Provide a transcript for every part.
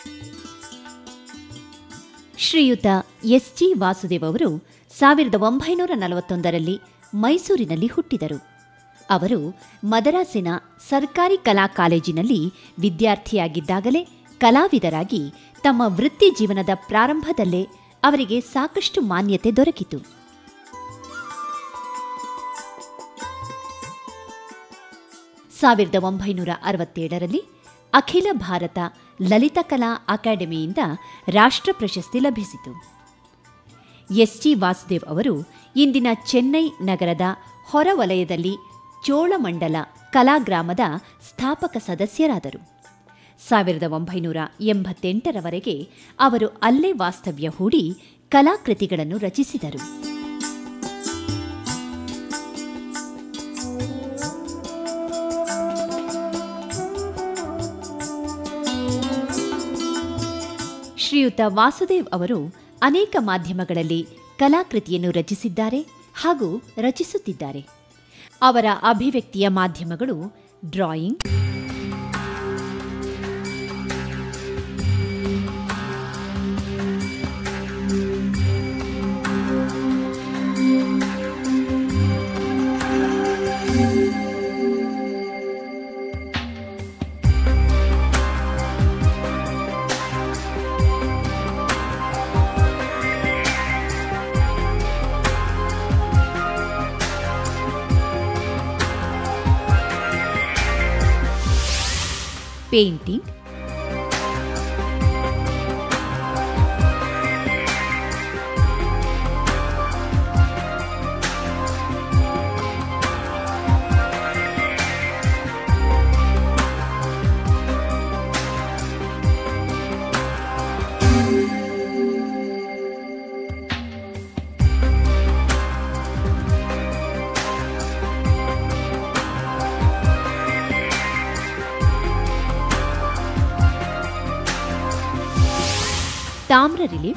ಶ್ರೀಯುತ S G Vasudev ಅವರು ಸಾವಿರದ ಒಂಬೈನೂರ ನಲವತ್ತೊಂದರಲ್ಲಿ ಮೈಸೂರಿನಲ್ಲಿ ಹುಟ್ಟಿದರು ಅವರು ಮದರಾಸಿನ ಸರ್ಕಾರಿ ಕಲಾ ಕಾಲೇಜಿನಲ್ಲಿ ವಿದ್ಯಾರ್ಥಿಯಾಗಿದ್ದಾಗಲೇ ಕಲಾವಿದರಾಗಿ ತಮ್ಮ ವೃತ್ತಿ ಜೀವನದ ಪ್ರಾರಂಭದಲ್ಲೇ ಅವರಿಗೆ ಸಾಕಷ್ಟು ಮಾನ್ಯತೆ ದೊರಕಿತು ಸಾವಿರದ ಒಂಬೈನೂರ ಅರವತ್ತೇಳರಲ್ಲಿ ಅಖಿಲ ಭಾರತ ಲಲಿತಕಲಾ ಅಕಾಡೆಮಿಯಿಂದ ರಾಷ್ಟ್ರ ಪ್ರಶಸ್ತಿ ಲಭಿಸಿತು ಎಸ್ ಜಿ ವಾಸುದೇವ್ ಅವರು ಇಂದಿನ ಚೆನ್ನೈ ನಗರದ ಹೊರವಲಯದಲ್ಲಿ ಚೋಳಮಂಡಲ ಕಲಾಗ್ರಾಮದ ಸ್ಥಾಪಕ ಸದಸ್ಯರಾದರು ಸಾವಿರದ ಒಂಬೈನೂರ ಎಂಬತ್ತೆಂಟರವರೆಗೆ ಅವರು ಅಲ್ಲೇ ವಾಸ್ತವ್ಯ ಹೂಡಿ ಕಲಾಕೃತಿಗಳನ್ನು ರಚಿಸಿದರು ಶ್ರೀಯುತ ವಾಸುದೇವ್ ಅವರು ಅನೇಕ ಮಾಧ್ಯಮಗಳಲ್ಲಿ ಕಲಾಕೃತಿಯನ್ನು ರಚಿಸಿದ್ದಾರೆ ಹಾಗೂ ರಚಿಸುತ್ತಿದ್ದಾರೆ ಅವರ ಅಭಿವ್ಯಕ್ತಿಯ ಮಾಧ್ಯಮಗಳು ಡ್ರಾಯಿಂಗ್ ಪೇಂಟಿಂಗ್ ತಾಮ್ರ ರಿಲೀಫ್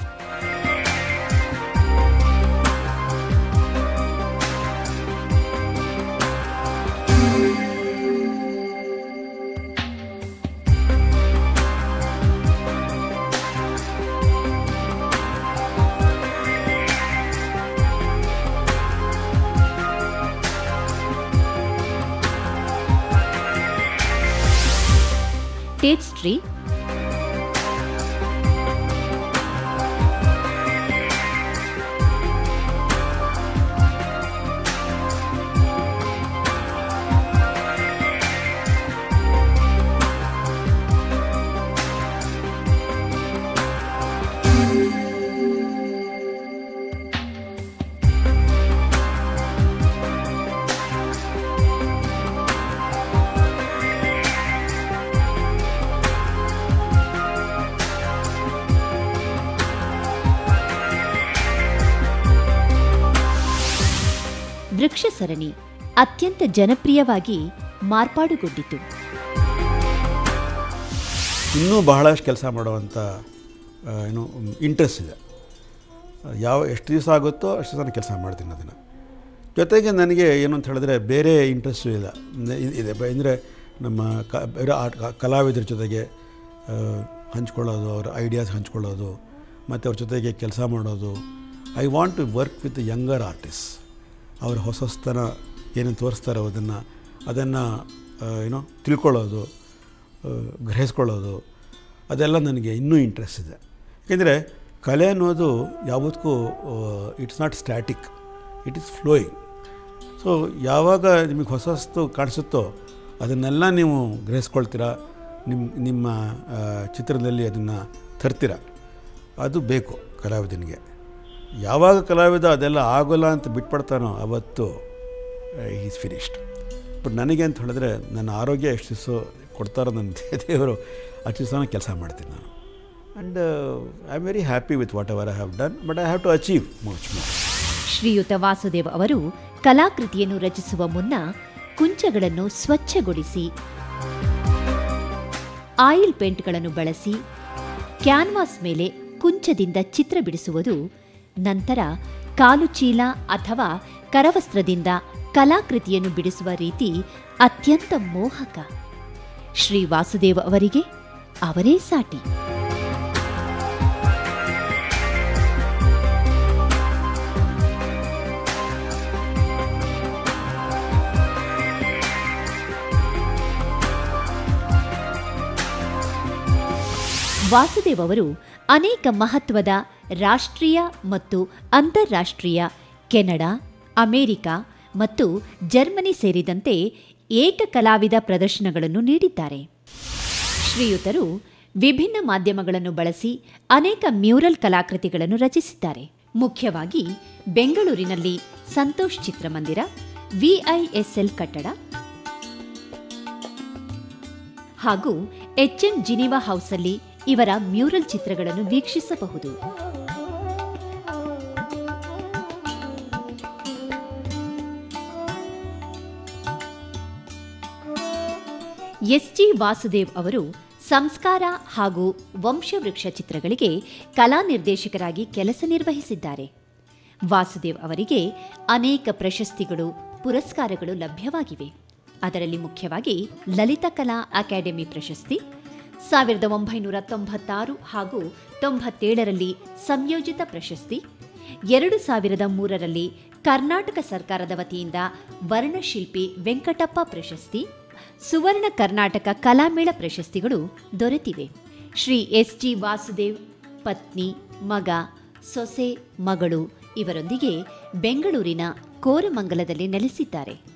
ಟೇಪ್ಸ್ಟ್ರಿ ವೃಕ್ಷ ಸರಣಿ ಅತ್ಯಂತ ಜನಪ್ರಿಯವಾಗಿ ಮಾರ್ಪಾಡುಗೊಂಡಿತು ಇನ್ನೂ ಬಹಳಷ್ಟು ಕೆಲಸ ಮಾಡುವಂಥ ಆ, ಏನು ಇಂಟ್ರೆಸ್ಟ್ ಇದೆ ಯಾವ ಎಷ್ಟು ದಿವಸ ಆಗುತ್ತೋ ಅಷ್ಟು ದಿವಸ ನಾನು ಕೆಲಸ ಮಾಡ್ತೀನಿ ಅದನ್ನು ಜೊತೆಗೆ ನನಗೆ ಏನು ಅಂತ ಹೇಳಿದ್ರೆ ಬೇರೆ ಇಂಟ್ರೆಸ್ಟು ಇಲ್ಲ ನ- ಇ- ಇದೆ ಅಂದರೆ ನಮ್ಮ ಕ ಬೇರೆ ಆರ್ಟ್ ಕ- ಕಲಾವಿದರ ಜೊತೆಗೆ ಆ, ಹಂಚ್ಕೊಳ್ಳೋದು ಅವ್ರ ಐಡಿಯಾಸ್ ಹಂಚ್ಕೊಳ್ಳೋದು ಮತ್ತು ಅವ್ರ ಜೊತೆಗೆ ಕೆಲಸ ಮಾಡೋದು I want to work with younger artist ಅವ್ರ ಹೊಸ ಹೊಸತನ ಏನೇನು ತೋರಿಸ್ತಾರೋ ಅದನ್ನು ಅದನ್ನು ಏನೋ ತಿಳ್ಕೊಳ್ಳೋದು ಆ, ಗ್ರಹಿಸ್ಕೊಳ್ಳೋದು ಅದೆಲ್ಲ ನನಗೆ ಇನ್ನೂ ಇಂಟ್ರೆಸ್ಟ್ ಇದೆ ಏಕೆಂದರೆ ಕಲೆ ಅನ್ನೋದು ಯಾವತ್ತೂ it's not static it is flowing so ಯಾವಾಗ ನಿಮಗೆ ಹೊಸ ಹೊಸತು ಕಾಣಿಸುತ್ತೋ ಅದನ್ನೆಲ್ಲ ನೀವು ಗ್ರಹಿಸ್ಕೊಳ್ತೀರಾ ನಿಮ್ಮ ನಿಮ್ಮ ಆ, ಚಿತ್ರದಲ್ಲಿ ಅದನ್ನು ತರ್ತೀರ ಅದು ಬೇಕು ಕಲಾವಿದನಿಗೆ ಯಾವಾಗ ಕಲಾವಿದ ಅದೆಲ್ಲ ಆಗೋಲ್ಲ ಅಂತ ಬಿಟ್ಪಡ್ತಾನೋ ಅವತ್ತು ಈಸ್ ಫಿನಿಶ್ಡ್ ಬಟ್ ನನಗೆ ಅಂತ ಹೇಳಿದ್ರೆ ನನ್ನ ಆರೋಗ್ಯ ಎಷ್ಟು ದಿವಸ ಕೊಡ್ತಾರೋ ನನ್ನ ದೇ- ದೇವರು ಅಷ್ಟು ದಿವಸ ಕೆಲಸ ಮಾಡ್ತೀನಿ ನಾನು and I am very happy with whatever I have done but I have to achieve much more ಶ್ರೀಯುತ ವಾಸುದೇವ್ ಅವರು ಕಲಾಕೃತಿಯನ್ನು ರಚಿಸುವ ಮುನ್ನ ಕುಂಚಗಳನ್ನು ಸ್ವಚ್ಛಗೊಳಿಸಿ ಆಯಿಲ್ ಪೇಂಟ್ಗಳನ್ನು ಬಳಸಿ ಕ್ಯಾನ್ವಾಸ್ ಮೇಲೆ ಕುಂಚದಿಂದ ಚಿತ್ರ ಬಿಡಿಸುವುದು ನಂತರ ಕಾಲು ಚೀಲ ಅಥವಾ ಕರವಸ್ತ್ರದಿಂದ ಕಲಾಕೃತಿಯನ್ನು ಬಿಡಿಸುವ ರೀತಿ ಅತ್ಯಂತ ಮೋಹಕ ಶ್ರೀ ವಾಸುದೇವ್ ಅವರಿಗೆ ಅವರೇ ಸಾಟಿ ವಾಸುದೇವ್ ಅವರು ಅನೇಕ ಮಹತ್ವದ ರಾಷ್ಟ್ರೀಯ ಮತ್ತು ಅಂತಾರಾಷ್ಟ್ರೀಯ ಕೆನಡಾ ಅಮೆರಿಕ ಮತ್ತು ಜರ್ಮನಿ ಸೇರಿದಂತೆ ಏಕ ಕಲಾವಿದ ಪ್ರದರ್ಶನಗಳನ್ನು ನೀಡಿದ್ದಾರೆ ಶ್ರೀಯುತರು ವಿಭಿನ್ನ ಮಾಧ್ಯಮಗಳನ್ನು ಬಳಸಿ ಅನೇಕ ಮ್ಯೂರಲ್ ಕಲಾಕೃತಿಗಳನ್ನು ರಚಿಸಿದ್ದಾರೆ ಮುಖ್ಯವಾಗಿ ಬೆಂಗಳೂರಿನಲ್ಲಿ ಸಂತೋಷ್ ಚಿತ್ರಮಂದಿರ ವಿಐಎಸ್ಎಲ್ ಕಟ್ಟಡ ಹಾಗೂ ಎಚ್ಎಂ ಜಿನಿವಾ ಹೌಸಲ್ಲಿ ಇವರ ಮ್ಯೂರಲ್ ಚಿತ್ರಗಳನ್ನು ವೀಕ್ಷಿಸಬಹುದು ಎಸ್ ಜಿ ವಾಸುದೇವ್ ಅವರು ಸಂಸ್ಕಾರ ಹಾಗೂ ವಂಶವೃಕ್ಷ ಚಿತ್ರಗಳಿಗೆ ಕಲಾ ನಿರ್ದೇಶಕರಾಗಿ ಕೆಲಸ ನಿರ್ವಹಿಸಿದ್ದಾರೆ ವಾಸುದೇವ್ ಅವರಿಗೆ ಅನೇಕ ಪ್ರಶಸ್ತಿಗಳು ಪುರಸ್ಕಾರಗಳು ಲಭ್ಯವಾಗಿವೆ ಅದರಲ್ಲಿ ಮುಖ್ಯವಾಗಿ ಲಲಿತ ಕಲಾ ಅಕಾಡೆಮಿ ಪ್ರಶಸ್ತಿ ಸಾವಿರದ ಒಂಬೈನೂರ ತೊಂಬತ್ತಾರು ಹಾಗೂ ತೊಂಬತ್ತೇಳರಲ್ಲಿ ಸಂಯೋಜಿತ ಪ್ರಶಸ್ತಿ ಎರಡು ಸಾವಿರದ ಮೂರರಲ್ಲಿ ಕರ್ನಾಟಕ ಸರ್ಕಾರದ ವತಿಯಿಂದ ವರ್ಣಶಿಲ್ಪಿ ವೆಂಕಟಪ್ಪ ಪ್ರಶಸ್ತಿ ಸುವರ್ಣ ಕರ್ನಾಟಕ ಕಲಾಮೇಳ ಪ್ರಶಸ್ತಿಗಳು ದೊರೆತಿವೆ ಶ್ರೀ ಎಸ್ ಜಿ ವಾಸುದೇವ್ ಪತ್ನಿ ಮಗ ಸೊಸೆ ಮಗಳು ಇವರೊಂದಿಗೆ ಬೆಂಗಳೂರಿನ ಕೋರಮಂಗಲದಲ್ಲಿ ನೆಲೆಸಿದ್ದಾರೆ